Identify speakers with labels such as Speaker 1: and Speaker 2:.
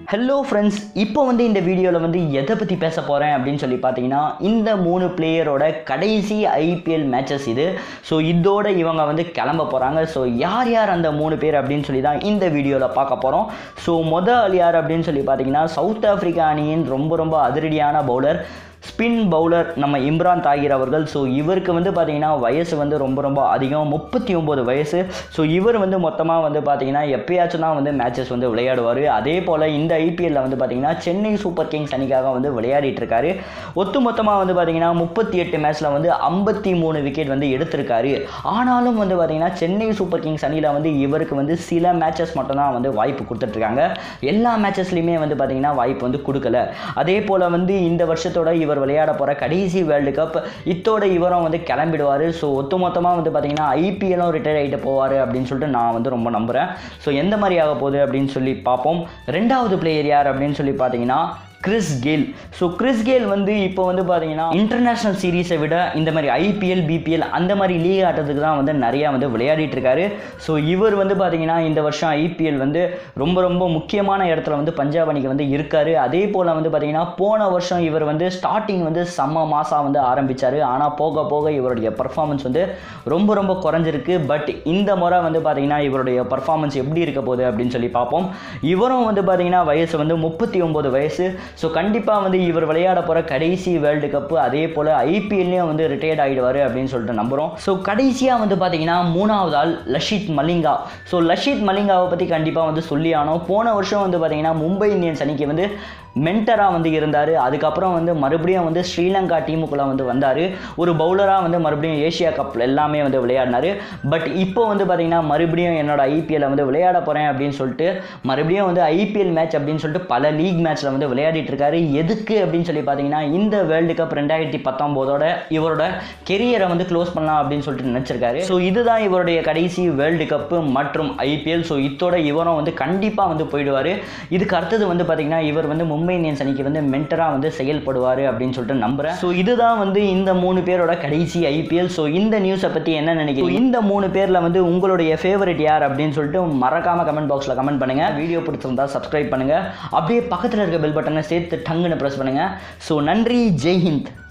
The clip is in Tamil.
Speaker 1: ஹலோ ஃப்ரெண்ட்ஸ் இப்போ வந்து இந்த வீடியோவில் வந்து எதை பற்றி பேச போகிறேன் அப்படின்னு சொல்லி பார்த்தீங்கன்னா இந்த மூணு பிளேயரோட கடைசி ஐபிஎல் மேட்சஸ் இது ஸோ இதோட இவங்க வந்து கிளம்ப போகிறாங்க ஸோ யார் யார் அந்த மூணு பேர் அப்படின்னு சொல்லி தான் இந்த வீடியோவில் பார்க்க போகிறோம் ஸோ மொதல் ஆள் யார் அப்படின்னு சொல்லி பார்த்தீங்கன்னா சவுத் ஆஃப்ரிக்கா அணியின் ரொம்ப ரொம்ப அதிரடியான பவுலர் ஸ்பின் பவுலர் நம்ம இம்ரான் தாகிர் அவர்கள் ஸோ இவருக்கு வந்து பார்த்தீங்கன்னா வயசு வந்து ரொம்ப ரொம்ப அதிகம் முப்பத்தி ஒம்பது வயசு ஸோ இவர் வந்து மொத்தமாக வந்து பார்த்தீங்கன்னா எப்பயாச்சும் தான் வந்து மேட்சஸ் வந்து விளையாடுவார் அதே போல் இந்த ஐபிஎல்லில் வந்து பார்த்தீங்கன்னா சென்னை சூப்பர் கிங்ஸ் அணிக்காக வந்து விளையாடிட்டு இருக்காரு ஒட்டு மொத்தமாக வந்து பார்த்தீங்கன்னா முப்பத்தி எட்டு மேட்ச்சில் வந்து ஐம்பத்தி மூணு விக்கெட் வந்து எடுத்திருக்காரு ஆனாலும் வந்து பார்த்தீங்கன்னா சென்னை சூப்பர் கிங்ஸ் அணியில் வந்து இவருக்கு வந்து சில மேட்சஸ் மட்டும்தான் வந்து வாய்ப்பு கொடுத்துட்ருக்காங்க எல்லா மேட்சஸ்லையுமே வந்து பார்த்தீங்கன்னா வாய்ப்பு வந்து கொடுக்கல அதே போல் வந்து இந்த வருஷத்தோட இவர் விளையாட போகிற கடைசி வேர்ல்டு கப் இத்தோட இவரும் வந்து கிளம்பிடுவார் ஸோ ஒட்டுமொத்தமாக வந்து பார்த்தீங்கன்னா ஐபிஎல்லும் ரிட்டையர் ஆகிட்டு போவார் அப்படின்னு சொல்லிட்டு நான் வந்து ரொம்ப நம்புகிறேன் ஸோ எந்த மாதிரி ஆக போகுது அப்படின்னு சொல்லி பார்ப்போம் ரெண்டாவது பிளேயர் யார் அப்படின்னு சொல்லி பார்த்தீங்கன்னா Chris Gayle so Chris Gayle வந்து இப்போ வந்து பார்த்தீங்கன்னா இன்டர்நேஷ்னல் சீரீஸை விட இந்த மாதிரி ஐபிஎல் பிபிஎல் அந்த மாதிரி லீக் ஆட்டத்துக்கு தான் வந்து நிறையா வந்து விளையாடிட்டு இருக்காரு ஸோ இவர் வந்து பார்த்தீங்கன்னா இந்த வருஷம் ஐபிஎல் வந்து ரொம்ப ரொம்ப முக்கியமான இடத்துல வந்து பஞ்சாப் அணிக்கு வந்து இருக்காரு அதே போல் வந்து பார்த்தீங்கன்னா போன வருஷம் இவர் வந்து ஸ்டார்டிங் வந்து செம்ம மாசாக வந்து ஆரம்பித்தார் ஆனால் போக போக இவருடைய பர்ஃபார்மன்ஸ் வந்து ரொம்ப ரொம்ப குறைஞ்சிருக்கு பட் இந்த முறை வந்து பார்த்தீங்கன்னா இவருடைய பர்ஃபார்மன்ஸ் எப்படி இருக்க போகுது அப்படின்னு சொல்லி பார்ப்போம் இவரும் வந்து பார்த்தீங்கன்னா வயசு வந்து முப்பத்தி ஒம்பது வயசு ஸோ கண்டிப்பாக வந்து இவர் விளையாட போகிற கடைசி வேர்ல்டு கப்பு அதே போல் ஐபிஎல்லையும் வந்து ரிட்டையர்ட் ஆகிடுவார் அப்படின்னு சொல்லிட்டு நம்புகிறோம் ஸோ கடைசியாக வந்து பார்த்தீங்கன்னா மூணாவது ஆள் லஷித் மலிங்கா ஸோ லஷித் மலிங்காவை பற்றி கண்டிப்பாக வந்து சொல்லி ஆனோம் போன வருஷம் வந்து பார்த்தீங்கன்னா மும்பை இந்தியன்ஸ் அணிக்கு வந்து மென்டராக வந்து இருந்தார் அதுக்கப்புறம் வந்து மறுபடியும் வந்து ஸ்ரீலங்கா டீமுக்குள்ளே வந்து வந்தார் ஒரு பவுலராக வந்து மறுபடியும் ஏஷியா கப் எல்லாமே வந்து விளையாடினார் பட் இப்போ வந்து பார்த்தீங்கன்னா மறுபடியும் என்னோட ஐபிஎல்ல வந்து விளையாட போகிறேன் அப்படின்னு சொல்லிட்டு மறுபடியும் வந்து ஐபிஎல் மேட்ச் அப்படின்னு சொல்லிட்டு பல லீக் மேட்ச்சில் வந்து விளையாடிட்டு இருக்காரு எதுக்கு அப்படின்னு சொல்லி பார்த்தீங்கன்னா இந்த வேர்ல்டு கப் ரெண்டாயிரத்தி பத்தொம்போதோட இவரோட கெரியரை வந்து க்ளோஸ் பண்ணலாம் அப்படின்னு சொல்லிட்டு நினச்சிருக்காரு ஸோ இதுதான் இவருடைய கடைசி வேர்ல்டு கப்பு மற்றும் ஐபிஎல் ஸோ இத்தோட இவரும் வந்து கண்டிப்பாக வந்து போயிடுவார் இதுக்கு அடுத்தது வந்து பார்த்தீங்கன்னா இவர் வந்து மும்பை இந்தியன்ஸ் அணிக்கு வந்து மென்டராக வந்து செயல்படுவார் அப்படின்னு சொல்லிட்டு நம்புகிறேன் ஸோ இதுதான் வந்து இந்த மூணு பேரோட கடைசி ஐபிஎல் ஸோ இந்த நியூஸை பற்றி என்ன நினைக்கிறீங்க இந்த மூணு பேரில் வந்து உங்களுடைய ஃபேவரட் யார் அப்படின்னு சொல்லிட்டு மறக்காமல் கமெண்ட் பாக்ஸில் கமெண்ட் பண்ணுங்கள் வீடியோ பிடிச்சிருந்தா சப்ஸ்கிரைப் பண்ணுங்கள் அப்படியே பக்கத்தில் இருக்க பெல் பட்டனை சேர்த்து டங்குன்னு ப்ரெஸ் பண்ணுங்கள் ஸோ நன்றி ஜெய் ஹிந்த்